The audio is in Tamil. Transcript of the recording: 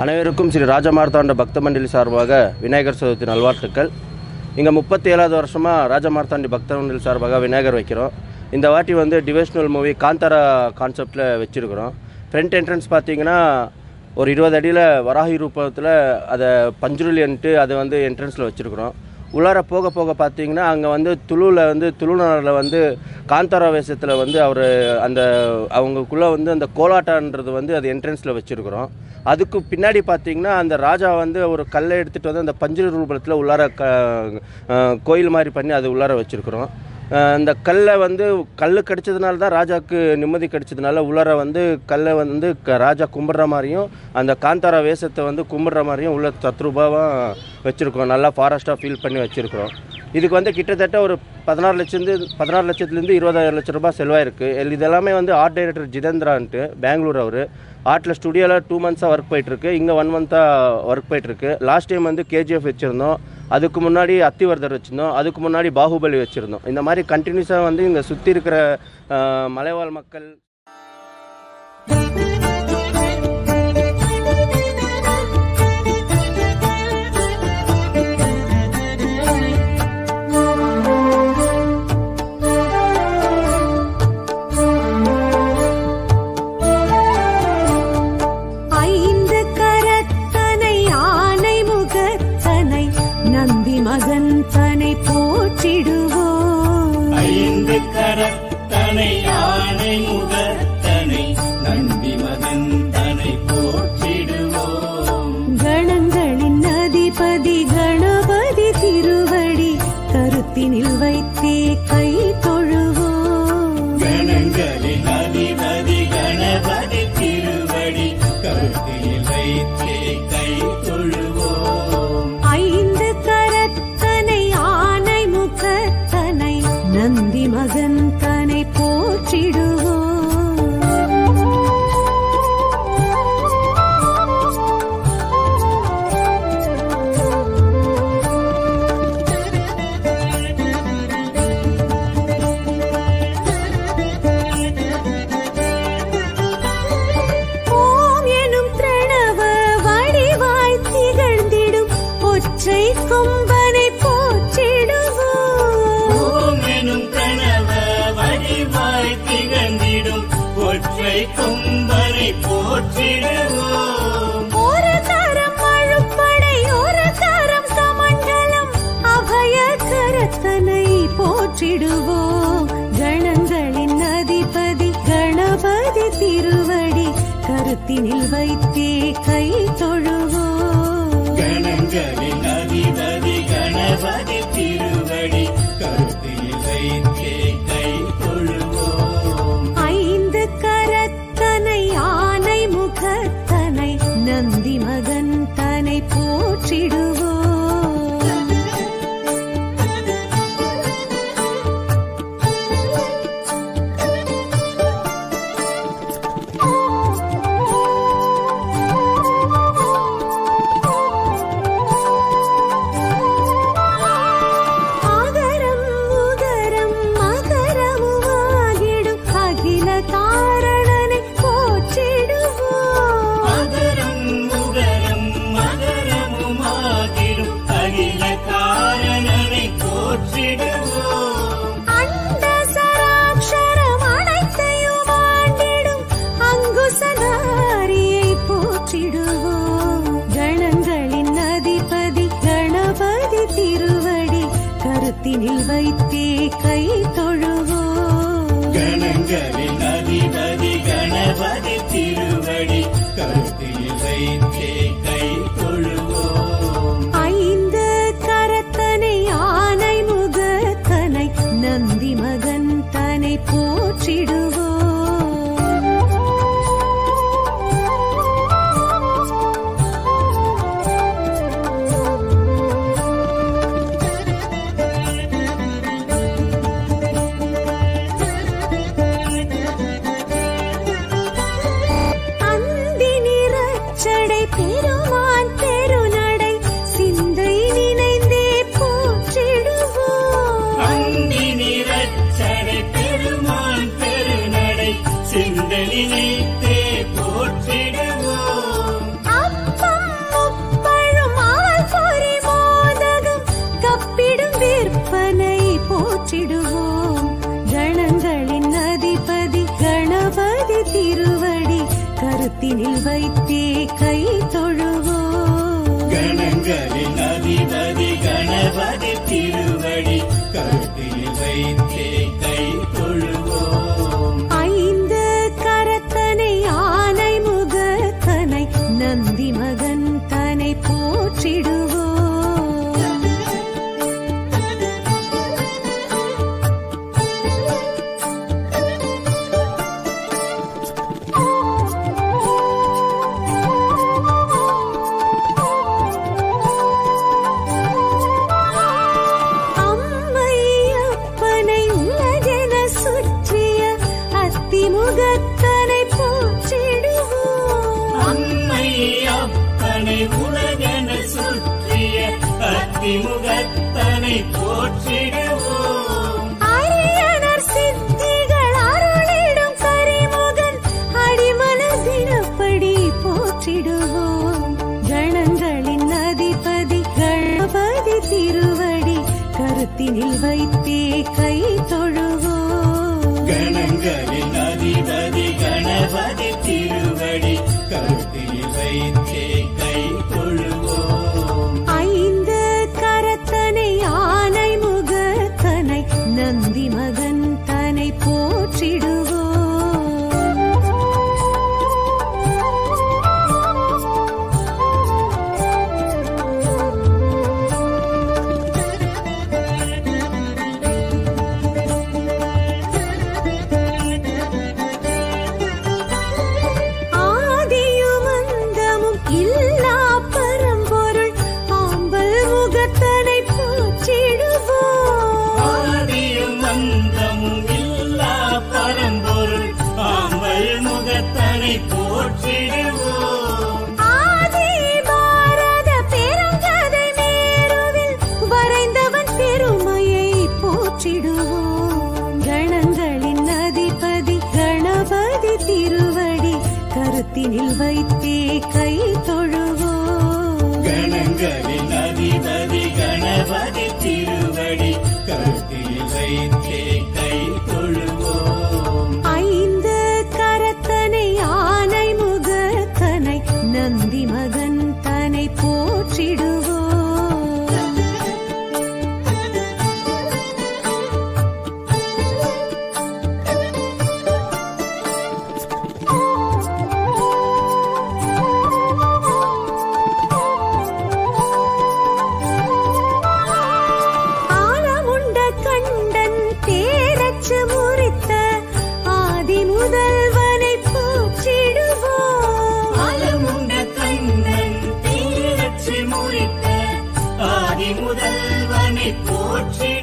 அனைவருக்கும் ஸ்ரீ ராஜமார்த்தாண்ட பக்த மண்டலி சார்பாக விநாயகர் சதுர்த்தி நல்வாழ்த்துக்கள் இங்கே முப்பத்தி ஏழாவது வருஷமாக ராஜமார்த்தாண்டி பக்த மண்டலி சார்பாக விநாயகர் வைக்கிறோம் இந்த வாட்டி வந்து டிவோஷனல் மூவி காந்தாரா கான்செப்டில் வச்சுருக்கிறோம் ஃப்ரண்ட் என்ட்ரன்ஸ் பார்த்தீங்கன்னா ஒரு இருபது அடியில் வராகி ரூபத்தில் அதை பஞ்சுருளின்ட்டு அதை வந்து என்ட்ரன்ஸில் வச்சுருக்குறோம் உள்ளார போக போக பார்த்தீங்கன்னா அங்கே வந்து துளுவில் வந்து துளுநாளில் வந்து காந்தாரா வேஷத்தில் வந்து அவர் அந்த அவங்களுக்குள்ளே வந்து அந்த கோலாட்டான்றது வந்து அது என்ட்ரன்ஸில் வச்சுருக்குறோம் அதுக்கு பின்னாடி பார்த்தீங்கன்னா அந்த ராஜா வந்து ஒரு கல்லை எடுத்துகிட்டு வந்து அந்த பஞ்சு ரூபத்தில் உள்ளார க அஹ் கோயில் மாதிரி பண்ணி அது உள்ளார வச்சுருக்குறோம் அந்த கல்லை வந்து கல் கடிச்சதுனால தான் ராஜாவுக்கு நிம்மதி கிடைச்சதுனால உள்ளார வந்து கல்லை வந்து க- ராஜா கும்பிட்ற மாதிரியும் அந்த காந்தாரா வேஷத்தை வந்து கும்பிட்ற மாதிரியும் உள்ள தத்ரூபாவாக வச்சுருக்கோம் நல்லா ஃபாரஸ்ட்டாக ஃபீல் பண்ணி வச்சுருக்கிறோம் இதுக்கு வந்து கிட்டத்தட்ட ஒரு பதினாறு லட்சத்து பதினாறு லட்சத்துலேருந்து இருபதாயிரம் லட்ச ரூபாய் செலவாயிருக்கு இது இதெல்லாமே வந்து ஆர்ட் டைரக்டர் ஜிதேந்திரான்ட்டு பெங்களூர் அவர் ஆர்ட்டில் ஸ்டுடியோவில் டூ மந்த்ஸாக ஒர்க் போயிட்டுருக்கு இங்கே ஒன் மந்த்தாக ஒர்க் போயிட்டுருக்கு லாஸ்ட் டைம் வந்து கேஜிஎஃப் வச்சுருந்தோம் அதுக்கு முன்னாடி அத்திவர்தர் வச்சுருந்தோம் அதுக்கு முன்னாடி பாகுபலி வச்சுருந்தோம் இந்த மாதிரி கண்டினியூஸாக வந்து இங்கே சுற்றி இருக்கிற அஹ், மலைவாழ் மக்கள் ஐந்து கரத்தனை ஆனை முகத்தனை நந்தி மகன் தனை போற்றிடுவோம் ஐந்து கரத்தனை யானை முகத்தனை நந்தி மகன் தனை போற்றிடுவோம் கணங்களின் அதிபதி கணபதி திருவடி கருத்தினில் வைத்தே கை தொழுவோம் கணங்களின் அதிபதி கணபதி திருவடி கருத்தில் வைத்தே கை தொழுவோம் ஐந்து கரத்தனை ஆனை முகத்தனை நந்தி மகன் தனை போற்றிடுவோம் ஓம் எனும் பிரணவ வடிவாய் திகழ்ந்திடும் ஒற்றை கொம்பனை போற்றிடுவோம் ஓம் எனும் பிரணவ வடிவாய் திகழ்ந்திடும் ஒற்றை கொம்பனை போற்றிடுவோம் ஒரு கரம் அழுப்படை ஒரு கரம் கமண்டலம் அபய கரத்தனை போற்றிடுவோம் கணங்களின் அதிபதி கணபதி திருவடி கருத்தினில் வைத்தே கை தொழுவோம் கணங்களின் அதிபதி கணபதி திருவடி கருத்தில் வைத்தே கை தொழுவோம் ஐந்து கரத்தனை ஆனை முகத்தனை நந்தி மகன் தனை போற்றிடுவோம் ஆகரம் உகரம் மகரமுமாகிடும் அகில காரணனை போற்றிடுவோம் மகரம் முகரம் மகரமுமாகிடும் அகில காரணனை போற்றிடுவோம் அண்ட சராட்சரம் அனைத்தையும் ஆண்டிடும் அங்குசனாரியை போற்றிடுவோம் கணங்களின் அதிபதி கணபதி திருவடி கருத்தினில் வைத்தே கை தொழுவோம் கணங்களின் அதிபதி கணபதி திருவடி கருத்தில் வைத்தே கை தொழுவோம் ஐந்து கரத்தனை ஆனை முகத்தனை நந்தி மகன் தனை போற்றிடுவோம் அந்தி நிறச்சடை பெரும் வைத்தே கை தொழுவோம் கணங்களின் அதிபதி கணபதி திருவடி கருத்தில் வைத்தே கை தொழுவோம் ஐந்து கரத்தனை ஆனை முகத்தனை நந்தி மகன் தனை போற்றிடுவோம் அம்மையப்பனை உலகென சுற்றிய அத்திமுகத்தனை போற்றிடுவோம் அம்மை அப்பனை உலகென சுற்றிய அத்திமுகத்தனை போற்றிடுவோம் அரியனர் சித்திகள் அருளிடும் கரிமுகன் அடிமனதினப்படி போற்றிடுவோம் கணங்களின் அதிபதி கணபதி திருவடி கருத்தினில் வைத்தே கை தொழுவோம் கணங்களின் அதிபதி கணபதி திருவடி கருத்தில் வைத்தே கை தொழுவோம் ஐந்து கரத்தனை ஆனை முகத்தனை நந்தி மகன் தனை போற்றிடுவோம் ஆதியும் அந்தமும் இல்லா பரம்பொருள் ஆம்பல் முகத்தனை போற்றிடுவோம் ஆதியும் அந்தமும் இல்லா பரம்பொருள் ஆம்பல் முகத்தனை போற்றிடுவோம் ஆதி பாரத பெருங்கதை மேருவில் வரைந்தவன் பெருமையை போற்றிடுவோம் கணங்களின் அதிபதி கணபதி திருவடி கருத்தினில் வைத்தே கை தொழுவோம் கணங்களின் அதிபதி கணபதி திருவடி கருத்தில் வைத்தே கை தொழுவோம் ஐந்து கரத்தனை ஆனை முகத்தனை நந்தி மகன் தனை போற்றிடுவோம் ஆலமுண்ட கண்டன் தேரச்சு முறித்த ஆதி முதல்வனை போற்றிடுவோம் ஆலமுண்ட கண்ணன் தீரச்சி முறித்த ஆதி முதல்வனை போற்றி